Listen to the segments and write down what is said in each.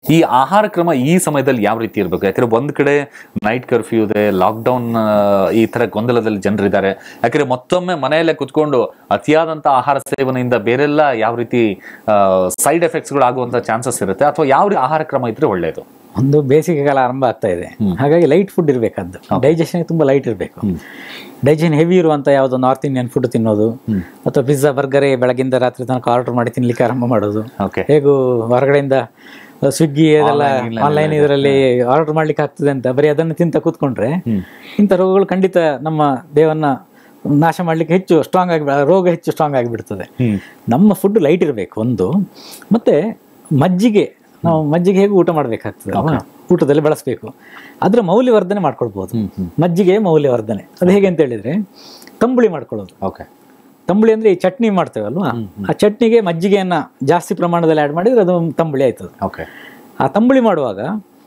ಈ ಆಹಾರ ಕ್ರಮ ಈ ಸಮಯದಲ್ಲಿ ಯಾವ ರೀತಿ ಇರಬೇಕು ಯಾಕಂದ್ರೆ ಒಂದ್ ಕಡೆ ನೈಟ್ ಕರ್ಫ್ಯೂ ಇದೆ ಲಾಕ್ಡೌನ್ ಈ ತರ ಗೊಂದಲದಲ್ಲಿ ಜನರಿದ್ದಾರೆ ಯಾಕಂದ್ರೆ ಮತ್ತೊಮ್ಮೆ ಮನೆಯಲ್ಲೇ ಕುತ್ಕೊಂಡು ಅತಿಯಾದಂತ ಆಹಾರ ಸೇವನೆಯಿಂದ ಬೇರೆಲ್ಲ ಯಾವ ರೀತಿ ಸೈಡ್ ಎಫೆಕ್ಟ್ಸ್ಗಳು ಆಗುವಂತ ಚಾನ್ಸಸ್ ಇರುತ್ತೆ ಅಥವಾ ಯಾವ ರೀತಿ ಆಹಾರ ಕ್ರಮ ಇದ್ರೆ ಒಳ್ಳೆಯದು ಒಂದು ಬೇಸಿಗೆ ಕಾಲ ಆರಂಭ ಆಗ್ತಾ ಇದೆ ಹಾಗಾಗಿ ಲೈಟ್ ಫುಡ್ ಇರಬೇಕಾದ್ದು ಡೈಜೆಷನ್ ತುಂಬಾ ಲೈಟ್ ಇರಬೇಕು ಡೈಜೆಷನ್ ಹೆವಿ ಇರುವಂತ ಯಾವ್ದು ನಾರ್ತ್ ಇಂಡಿಯನ್ ಫುಡ್ ತಿನ್ನೋದು ಅಥವಾ ಪಿಜ್ಜಾ ಬರ್ಗರೇ ಬೆಳಗಿಂದ ರಾತ್ರಿ ತನಕ ಆರ್ಡರ್ ಮಾಡಿ ತಿನ್ಲಿಕ್ಕೆ ಆರಂಭ ಮಾಡೋದು ಓಕೆ ಹೇಗೂ ಹೊರಗಡೆಯಿಂದ ಸ್ವಿಗ್ಗಿ ಅದೆಲ್ಲ Online, ಆನ್ಲೈನ್ ಇದರಲ್ಲಿ ಆರ್ಡರ್ ಮಾಡ್ಲಿಕ್ಕೆ ಆಗ್ತದೆ ಅಂತ ಬರೀ ಅದನ್ನು ತಿಂತ ಕೂತ್ಕೊಂಡ್ರೆ ಇಂಥ ರೋಗಗಳು ಖಂಡಿತ ನಮ್ಮ ದೇಹವನ್ನ ನಾಶ ಮಾಡ್ಲಿಕ್ಕೆ ಹೆಚ್ಚು ಸ್ಟ್ರಾಂಗ್ ಆಗಿ ರೋಗ ಹೆಚ್ಚು ಸ್ಟ್ರಾಂಗ್ ಆಗಿಬಿಡ್ತದೆ ನಮ್ಮ ಫುಡ್ ಲೈಟ್ ಇರಬೇಕು ಒಂದು ಮತ್ತೆ ಮಜ್ಜಿಗೆ ನಾವು ಮಜ್ಜಿಗೆ ಹೇಗೆ ಊಟ ಮಾಡಬೇಕಾಗ್ತದೆ ಅಲ್ವಾ? ಊಟದಲ್ಲಿ ಬಳಸಬೇಕು ಅದರ ಮೌಲ್ಯವರ್ಧನೆ ಮಾಡ್ಕೊಳ್ಬೋದು ಮಜ್ಜಿಗೆ ಮೌಲ್ಯವರ್ಧನೆ ಅದು ಹೇಗೆ ಅಂತ ಹೇಳಿದ್ರೆ ತಂಬುಳಿ ಮಾಡ್ಕೊಳ್ಳೋದು ಓಕೆ ತಂಬುಳಿ ಅಂದ್ರೆ ಈ ಚಟ್ನಿ ಮಾಡ್ತೇವಲ್ವಾ ಆ ಚಟ್ನಿಗೆ ಮಜ್ಜಿಗೆಯನ್ನ ಜಾಸ್ತಿ ಪ್ರಮಾಣದಲ್ಲಿ ಆ್ಯಡ್ ಮಾಡಿದ್ರೆ ಅದು ತಂಬುಳಿ ಆಯ್ತದೆ ಓಕೆ ಆ ತಂಬುಳಿ ಮಾಡುವಾಗ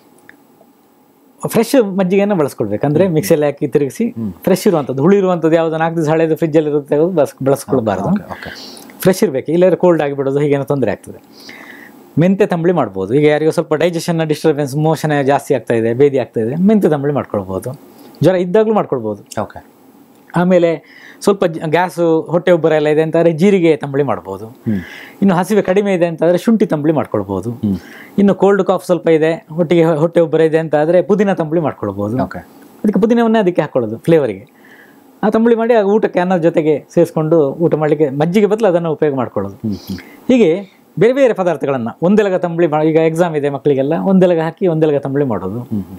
ಫ್ರೆಶ್ ಮಜ್ಜಿಗೆಯನ್ನು ಬಳಸ್ಕೊಳ್ಬೇಕು ಅಂದ್ರೆ ಮಿಕ್ಸಿಯಲ್ಲಿ ಹಾಕಿ ತಿರುಗಿಸಿ ಫ್ರೆಶ್ ಇರುವಂಥದ್ದು ಹುಳಿ ಇರುವಂಥದ್ದು ಯಾವ್ದು ನಾಲ್ಕು ದಿವಸ ಹಳೆದು ಫ್ರಿಜ್ಜಲ್ಲಿ ಇರುತ್ತೆ ಅದು ಬಳಸ್ ಬಳಸ್ಕೊಳ್ಬಾರ್ದು ಓಕೆ ಫ್ರೆಶ್ ಇರಬೇಕು ಇಲ್ಲಾಂದ್ರೆ ಕೋಲ್ಡ್ ಆಗಿಬಿಡೋದು ಹೀಗೇನೋ ತೊಂದರೆ ಆಗ್ತದೆ ಮೆಂತೆ ತಂಬಳಿ ಮಾಡ್ಬೋದು ಈಗ ಯಾರಿಗೂ ಸ್ವಲ್ಪ ಡೈಜೆಷನ್ನ ಡಿಸ್ಟರ್ಬೆನ್ಸ್ ಮೋಷನ್ ಜಾಸ್ತಿ ಆಗ್ತಾ ಇದೆ ಬೇದಿ ಆಗ್ತಾ ಇದೆ ಮೆಂತೆ ತಂಬಳಿ ಮಾಡ್ಕೊಳ್ಬೋದು ಜ್ವರ ಇದ್ದಾಗಲೂ ಮಾಡ್ಕೊಳ್ಬೋದು ಓಕೆ ಆಮೇಲೆ ಸ್ವಲ್ಪ ಗ್ಯಾಸು ಹೊಟ್ಟೆ ಉಬ್ಬರ ಎಲ್ಲ ಇದೆ ಅಂತಂದರೆ ಜೀರಿಗೆ ತಂಬಳಿ ಮಾಡ್ಬೋದು ಇನ್ನು ಹಸಿವೆ ಕಡಿಮೆ ಇದೆ ಅಂತಂದರೆ ಶುಂಠಿ ತಂಬಳಿ ಮಾಡ್ಕೊಳ್ಬೋದು ಇನ್ನು ಕೋಲ್ಡ್ ಕಾಫ್ ಸ್ವಲ್ಪ ಇದೆ ಹೊಟ್ಟೆಗೆ ಹೊಟ್ಟೆ ಉಬ್ಬರ ಇದೆ ಅಂತ ಆದರೆ ಪುದೀನ ತಂಬಳಿ ಮಾಡ್ಕೊಳ್ಬೋದು ಓಕೆ ಅದಕ್ಕೆ ಪುದೀನವನ್ನೇ ಅದಕ್ಕೆ ಹಾಕೊಳ್ಳೋದು ಫ್ಲೇವರಿಗೆ ಆ ತಂಬಳಿ ಮಾಡಿ ಆ ಊಟಕ್ಕೆ ಅನ್ನದ ಜೊತೆಗೆ ಸೇರಿಸ್ಕೊಂಡು ಊಟ ಮಾಡಲಿಕ್ಕೆ ಮಜ್ಜಿಗೆ ಬದಲು ಅದನ್ನು ಉಪಯೋಗ ಮಾಡ್ಕೊಳ್ಳೋದು ಹೀಗೆ ಬೇರೆ ಬೇರೆ ಪದಾರ್ಥಗಳನ್ನು ಒಂದೆಲಗ ತಂಬಳಿ ಮಾ- ಈಗ ಎಕ್ಸಾಮ್ ಇದೆ ಮಕ್ಕಳಿಗೆಲ್ಲ ಒಂದೆಲಗ ಹಾಕಿ ಒಂದೆಲಗ ತಂಬಳಿ ಮಾಡೋದು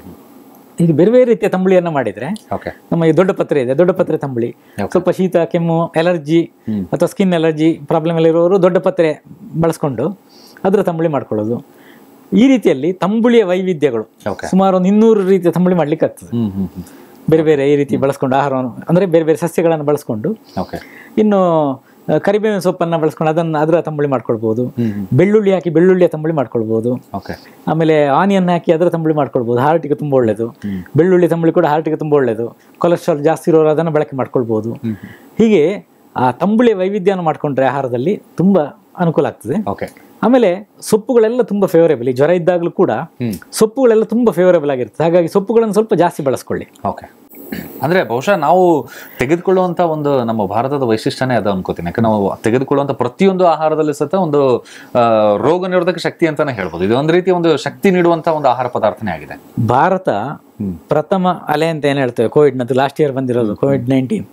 ಈಗ ಬೇರೆ ಬೇರೆ ರೀತಿಯ ತಂಬಳಿಯನ್ನು ಮಾಡಿದರೆ ಓಕೆ ನಮ್ಮ ಈ ದೊಡ್ಡ ಪತ್ರೆ ಇದೆ ದೊಡ್ಡ ಪತ್ರೆ ತಂಬಳಿ ಸ್ವಲ್ಪ ಶೀತ ಕೆಮ್ಮು ಎಲರ್ಜಿ ಅಥವಾ ಸ್ಕಿನ್ ಎಲರ್ಜಿ ಪ್ರಾಬ್ಲಮ್ ಎಲ್ಲ ಇರೋರು ದೊಡ್ಡ ಪತ್ರೆ ಬಳಸ್ಕೊಂಡು ಅದರ ತಂಬಳಿ ಮಾಡ್ಕೊಳ್ಳೋದು ಈ ರೀತಿಯಲ್ಲಿ ತಂಬುಳಿಯ ವೈವಿಧ್ಯಗಳು Okay. ಸುಮಾರು ಒಂದು ಇನ್ನೂರು ರೀತಿಯ ತಂಬಳಿ ಮಾಡ್ಲಿಕ್ಕೆ ಆಗ್ತದೆ ಹ್ಮ್ ಹ್ಮ್ ಹ್ಮ್ ಬೇರೆ ಬೇರೆ ಈ ರೀತಿ ಬಳಸ್ಕೊಂಡು ಆಹಾರವನ್ನು ಅಂದರೆ ಬೇರೆ ಬೇರೆ ಸಸ್ಯಗಳನ್ನು ಬಳಸ್ಕೊಂಡು ಓಕೆ ಇನ್ನು ಆ, ಕರಿಬೇವಿನ ಸೊಪ್ಪನ್ನು ಬಳಸ್ಕೊಂಡು ಅದನ್ನು ಅದರ ತಂಬಳಿ ಮಾಡ್ಕೊಳ್ಬೋದು ಬೆಳ್ಳುಳ್ಳಿ ಹಾಕಿ ಬೆಳ್ಳುಳ್ಳಿಯ ತಂಬಳಿ ಮಾಡ್ಕೊಳ್ಬೋದು ಓಕೆ ಆಮೇಲೆ ಆನಿಯನ್ ಹಾಕಿ ಅದರ ತಂಬಳಿ ಮಾಡ್ಕೊಳ್ಬೋದು ಹಾರ್ಟಿಗೆ ತುಂಬ ಒಳ್ಳೆಯದು ಬೆಳ್ಳುಳ್ಳಿ ತಂಬಳಿ ಕೂಡ ಹಾರ್ಟಿಗೆ ತುಂಬ ಒಳ್ಳೆಯದು ಕೊಲೆಸ್ಟ್ರಾಲ್ ಜಾಸ್ತಿ ಇರೋರು ಅದನ್ನು ಬಳಕೆ ಮಾಡ್ಕೊಳ್ಬೋದು ಹೀಗೆ ಆ ತಂಬುಳಿ ವೈವಿಧ್ಯವನ್ನು ಮಾಡಿಕೊಂಡ್ರೆ ಆಹಾರದಲ್ಲಿ ತುಂಬ ಅನುಕೂಲ ಆಗ್ತದೆ ಓಕೆ ಆಮೇಲೆ ಸೊಪ್ಪುಗಳೆಲ್ಲ ತುಂಬ ಫೇವರೇಬಲ್ ಈ ಜ್ವರ ಇದ್ದಾಗಲೂ ಕೂಡ ಹ್ಮ್. ಸೊಪ್ಪುಗಳೆಲ್ಲ ತುಂಬ ಫೇವರೇಬಲ್ ಆಗಿರ್ತದೆ ಹಾಗಾಗಿ ಸೊಪ್ಪುಗಳನ್ನು ಸ್ವಲ್ಪ ಜಾಸ್ತಿ ಬಳಸ್ಕೊಳ್ಳಿ ಓಕೆ ಅಂದ್ರೆ ಬಹುಶಃ ನಾವು ತೆಗೆದುಕೊಳ್ಳುವಂತ ಒಂದು ನಮ್ಮ ಭಾರತದ ವೈಶಿಷ್ಟ್ಯನೇ ಅದು ಅನ್ಕೋತೀನಿ ಯಾಕಂದ್ರೆ ನಾವು ತೆಗೆದುಕೊಳ್ಳುವಂತ ಪ್ರತಿಯೊಂದು ಆಹಾರದಲ್ಲಿ ಸತ ಒಂದು ಆ, ರೋಗ ನಿರೋಧಕ ಶಕ್ತಿ ಅಂತಾನೆ ಹೇಳ್ಬೋದು ಇದು ಒಂದು ರೀತಿ ಒಂದು ಶಕ್ತಿ ನೀಡುವಂತ ಒಂದು ಆಹಾರ ಪದಾರ್ಥನೇ ಆಗಿದೆ ಭಾರತ ಪ್ರಥಮ ಅಲೆ ಅಂತ ಏನು ಹೇಳ್ತೇವೆ ಕೋವಿಡ್ ನಂತರ ಲಾಸ್ಟ್ ಇಯರ್ ಬಂದಿರೋದು ಕೋವಿಡ್ ನೈನ್ಟೀನ್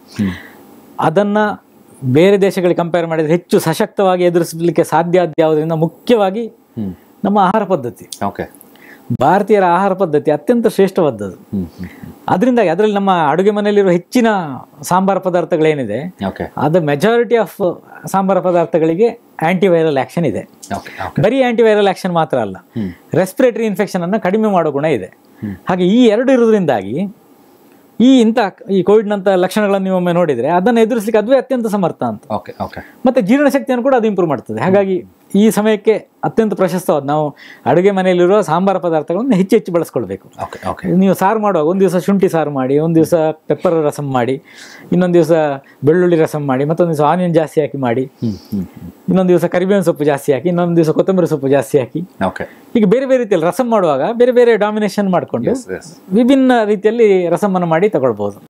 ಅದನ್ನ ಬೇರೆ ದೇಶಗಳಿಗೆ ಕಂಪೇರ್ ಮಾಡಿದ್ರೆ ಹೆಚ್ಚು ಸಶಕ್ತವಾಗಿ ಎದುರಿಸಲಿಕ್ಕೆ ಸಾಧ್ಯ ಆದ ಯಾವುದರಿಂದ ಮುಖ್ಯವಾಗಿ ಹ್ಮ್ ನಮ್ಮ ಆಹಾರ ಪದ್ಧತಿ ಓಕೆ ಭಾರತೀಯರ ಆಹಾರ ಪದ್ಧತಿ ಅತ್ಯಂತ ಶ್ರೇಷ್ಠವಾದದ್ದು ಹ್ಮ್ ಹ್ಮ್ ಅದರಿಂದಾಗಿ ಅದರಲ್ಲಿ ನಮ್ಮ ಅಡುಗೆ ಮನೆಯಲ್ಲಿರುವ ಹೆಚ್ಚಿನ ಸಾಂಬಾರ ಪದಾರ್ಥಗಳೇನಿದೆ ಓಕೆ ಅದು ಮೆಜಾರಿಟಿ ಆಫ್ ಸಾಂಬಾರ ಪದಾರ್ಥಗಳಿಗೆ ಆಂಟಿವೈರಲ್ ಆಕ್ಷನ್ ಇದೆ ಓಕೆ ಓಕೆ ಬರೀ ಆಂಟಿವೈರಲ್ ಆಕ್ಷನ್ ಮಾತ್ರ ಅಲ್ಲ ರೆಸ್ಪಿರೇಟರಿ ಇನ್ಫೆಕ್ಷನ್ ಅನ್ನು ಕಡಿಮೆ ಮಾಡೋ ಗುಣ ಇದೆ ಹಾಗೆ ಈ ಎರಡು ಇರೋದ್ರಿಂದಾಗಿ ಈ ಇಂಥ ಈ ಕೋವಿಡ್ನಂಥ ಲಕ್ಷಣಗಳನ್ನು ನೀವು ಒಮ್ಮೆ ನೋಡಿದರೆ ಅದನ್ನು ಎದುರಿಸಲಿಕ್ಕೆ ಅದುವೇ ಅತ್ಯಂತ ಸಮರ್ಥ ಅಂತ ಓಕೆ ಓಕೆ ಮತ್ತೆ ಜೀರ್ಣಶಕ್ತಿಯನ್ನು ಕೂಡ ಅದು ಇಂಪ್ರೂವ್ ಮಾಡ್ತದೆ ಹಾಗಾಗಿ ಈ ಸಮಯಕ್ಕೆ ಅತ್ಯಂತ ಪ್ರಶಸ್ತವಾದ ನಾವು ಅಡುಗೆ ಮನೆಯಲ್ಲಿರುವ ಸಾಂಬಾರ ಪದಾರ್ಥಗಳನ್ನು ಹೆಚ್ಚು ಹೆಚ್ಚು ಬಳಸ್ಕೊಳ್ಬೇಕು ಓಕೆ ಓಕೆ ನೀವು ಸಾರು ಮಾಡುವಾಗ ಒಂದು ದಿವಸ ಶುಂಠಿ ಸಾರು ಮಾಡಿ ಒಂದು ದಿವಸ ಪೆಪ್ಪರ್ ರಸಂ ಮಾಡಿ ಇನ್ನೊಂದು ದಿವಸ ಬೆಳ್ಳುಳ್ಳಿ ರಸಂ ಮಾಡಿ ಮತ್ತೊಂದು ದಿವಸ ಆನಿಯನ್ ಜಾಸ್ತಿ ಹಾಕಿ ಮಾಡಿ ಹ್ಮ್ ಹ್ಮ್ ಹ್ಮ್ ಇನ್ನೊಂದು ದಿವಸ ಕರಿಬೇವಿನ ಸೊಪ್ಪು ಜಾಸ್ತಿ ಹಾಕಿ ಇನ್ನೊಂದು ದಿವಸ ಕೊತ್ತಂಬರಿ ಸೊಪ್ಪು ಜಾಸ್ತಿ ಹಾಕಿ ಓಕೆ ಹೀಗೆ ಬೇರೆ ಬೇರೆ ರೀತಿಯಲ್ಲಿ ರಸಂ ಮಾಡುವಾಗ ಬೇರೆ ಬೇರೆ ಡಾಮಿನೇಷನ್ ಮಾಡಿಕೊಂಡು ಎಸ್ ಎಸ್ ವಿಭಿನ್ನ ರೀತಿಯಲ್ಲಿ ರಸಮನ್ನು ಮಾಡಿ ತಗೊಳ್ಬೋದು